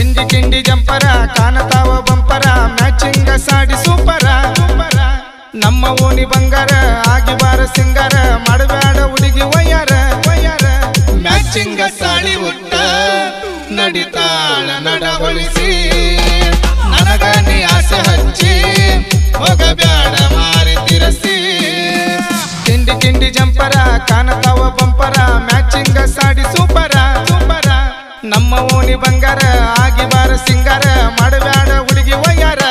ಕಿಂಡಿ ಕಿಂಡಿ ಜಂಪರ ಕಾಣತಾವ ಬಂಪರ ಮ್ಯಾಚಿಂಗ ಸಾಡಿ ಸೂಪರ ನಮ್ಮ ಓಣಿ ಬಂಗಾರ ಆಗಿ ಬಾರ ಸಿಂಗಾರ ಮಾಡಬೇಡ ಹುಡುಗಿ ವಯ್ಯಾರ ವಯ್ಯಾರ ಮ್ಯಾಚಿಂಗ ಸಾಡಿ ಉಟ್ಟ ನಡಿತಾಳ ನಡವಳಿಸಿ ನನಗ ನೀ ಆಸೆ ಹಚ್ಚಿ ಹೋಗಬ್ಯಾಡ ಮಾರಿ ತಿರಸಿ ಕಿಂಡಿ ಕಿಂಡಿ ಜಂಪರ ಕಾಣತಾವ ಬಂಪರ ಮ್ಯಾಚಿಂಗ ಸಾಡಿ ಸೂಪರ ಸೂಪರ ನಮ್ಮ ಓಣಿ ಬಂಗಾರ ಆಗಿ ಬಾರ ಸಿಂಗಾರ ಮಾಡಬ್ಯಾಡ ಹುಡುಗಿ ವಯ್ಯಾರ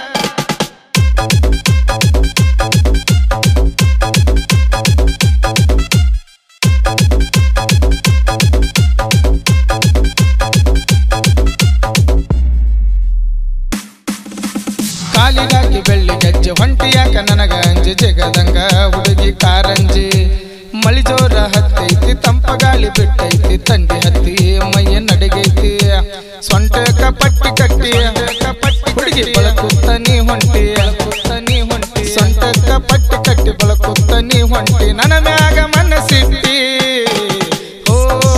ಕಾಲಿಗಾಗಿ ಬೆಳ್ಳಿ ಗೆಜ್ಜೆ ಹೊಂಟಿಯಾಕ ನನಗ ಅಂಜಿ ಜಗದಂಗ ಹುಡುಗಿ ಕಾರಂಜಿ ಮಳಿ ಜೋರ ಹತ್ತೈತಿ ತಂಪ ಗಾಳಿ ಬಿಟ್ಟೈತಿ ತಂಡಿ ಹತ್ತಿ ಮೈಯ ನಡಿಗೈತಿ ಸೊಂಟಕ ಪಟ್ಟಿ ಕಟ್ಟಿ ಹುಡುಗಿ ಬಳಕುತ್ತ ನೀ ಹೊಂಟಿ ನೀ ಹೊಂಟಿ ಸೊಂಟಕ ಪಟ್ಟಿ ಕಟ್ಟಿ ಬಳಕುತ್ತ ನೀ ಹೊಂಟಿ ನನ್ನ ಮ್ಯಾಗ ಮನಸ್ಸಿಟ್ಟಿ ಹೋ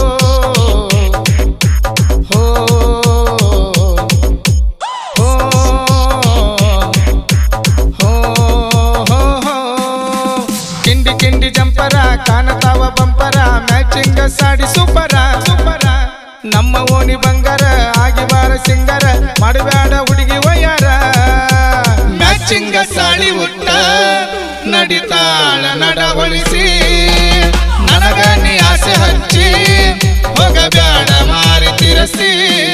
ಹೋ ಹೋ ಹೋ ಹೋ ಹೋ ಕಿಂಡಿ ಕಿಂಡಿ ಜಂಪರ ಕಾಣತಾವ ಬಂಪರ ಮ್ಯಾಚಿಂಗ ಸಾಡಿ ಸೂಪರ ಸೂಪರ ನಮ್ಮ ಓಣಿ ಬಂಗಾರ ಆಗಿ ಬಾರ ಸಿಂಗಾರ ಮಾಡಬೇಡ ಹುಡುಗಿ ವಯ್ಯಾರ ಮ್ಯಾಚಿಂಗ ಸಾಡಿ ಉಟ್ಟ ನಡಿತಾಳ ನಡವಳಿಸಿ ನನಗ ನೀ ಆಸೆ ಹಚ್ಚಿ ಹೋಗಬೇಡ ಮಾರಿ ತಿರಸಿ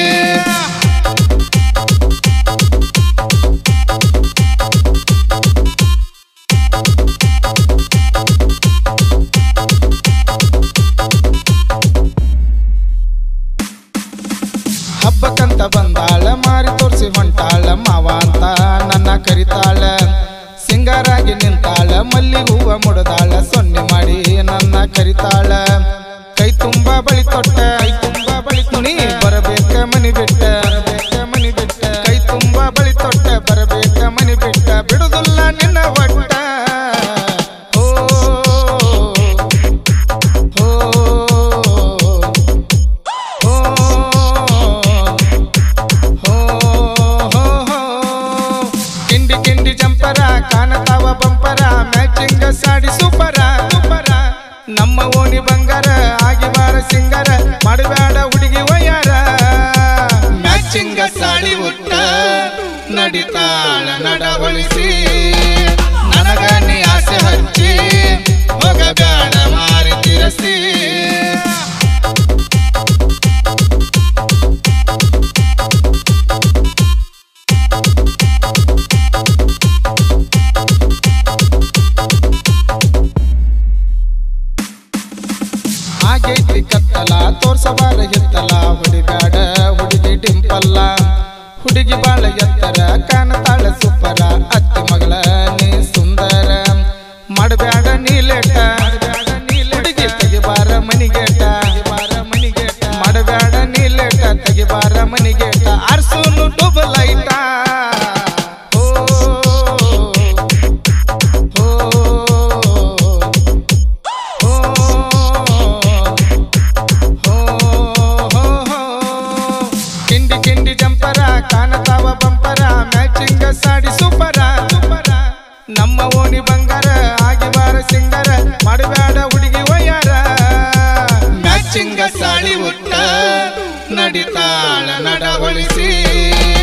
ಹಬ್ಬಕ್ಕಂತ ಬಂದಾಳ ಮಾರಿ ತೋರಿಸಿ ಹೊಂಟಾಳ ಮಾವ ಅಂತ ನನ್ನ ಕರಿತಾಳ ಸಿಂಗಾರಾಗಿ ನಿಂತಾಳ ಮಲ್ಲಿ ಹೂವ ಮುಡದಾಳ ಸೊನ್ನೆ ಮಾಡಿ ನನ್ನ ಕರಿತಾಳ ಕೈ ತುಂಬ ಬಳಿ ತೊಟ್ಟ ಕೈ ತುಂಬ ಬಳಿ ತುಣಿ ಬರಬೇಕ ಮನಿ ಬಿಟ್ಟ ಬರಬೇಕ ಮನಿ ಬಿಟ್ಟ ಕೈ ತುಂಬ ಬಳಿ ತೊಟ್ಟ ಬರಬೇಕ ಮನಿ ಬಿಟ್ಟ ಬಿಡುದಿಲ್ಲ ನಿನ್ನ ಒಟ್ಟ ಓ ಓ ಓ ಹೋ ಹೋ ಹೋ ಕಿಂಡಿ ಕಿಂಡಿ ಜಂಪರ ಕಾಣತಾವ ಬಂಪರ ಮ್ಯಾಚಿಂಗ ಸಾಡಿ ಸೂಪರ ಸೂಪರ ನಮ್ಮ ಓಣಿ ಬಂಗಾರ ಆಗಿ ಬಾರ ಸಿಂಗಾರ ಮಾಡಬೇಡ ಹುಡುಗಿ ವಯ್ಯಾರ ಮ್ಯಾಚಿಂಗ ಸಾಡಿ ಉಟ್ಟ ನಡಿತಾಳ ನಡವಳಿಸಿ ನನಗ ನೀ ಆಸೆ ಹಚ್ಚಿ ಹೋಗಬೇಡ ಮಾರಿ ತಿರಸಿ ಆಗೈತಿ ಕತ್ತಲ ತೋರ್ಸಬಾರ ಎತ್ತಲ ಹುಡುಗಾಡ ಹುಡುಗಿ ಡಿಂಪಲ್ಲ ಹುಡುಗಿ ಬಾಳ ಎತ್ತರ ಕಾಣತಾಳ ಸುಪ್ಪರ ಅತ್ತಿ ಮಗಳ ನೀ ಸುಂದರ ಮಾಡಬ್ಯಾಡ ನೀ ಲೇಟ ಹುಡುಗಿ ತೆಗಿಬಾರ ಮನಿಗೇಟ ಮನಿಗೇಟ ಮಾಡಬ್ಯಾಡ ನೀ ಲೇಟ ತೆಗಿಬಾರ ಮನಿಗೇಟ ಅರ್ಸುನು ಡುಬ ಲೈಟ ಓ ಓ ಓ ಹೋ ಹೋ ಹೋ ಕಿಂಡಿ ಕಿಂಡಿ ಜಂಪರ ಕಾಣತಾವ ಬಂಪರ ಮ್ಯಾಚಿಂಗ ಸಾಡಿ ಸೂಪರ ಸೂಪರ ನಮ್ಮ ಓಣಿ ಬಂಗಾರ ಆಗಿ ಬಾರ ಸಿಂಗಾರ ಮಾಡಬೇಡ ಹುಡುಗಿ ವಯ್ಯಾರ ಮ್ಯಾಚಿಂಗ ಸಾಡಿ ಉಟ್ಟ ನಡಿತಾಳ ನಡವಳಿಸಿ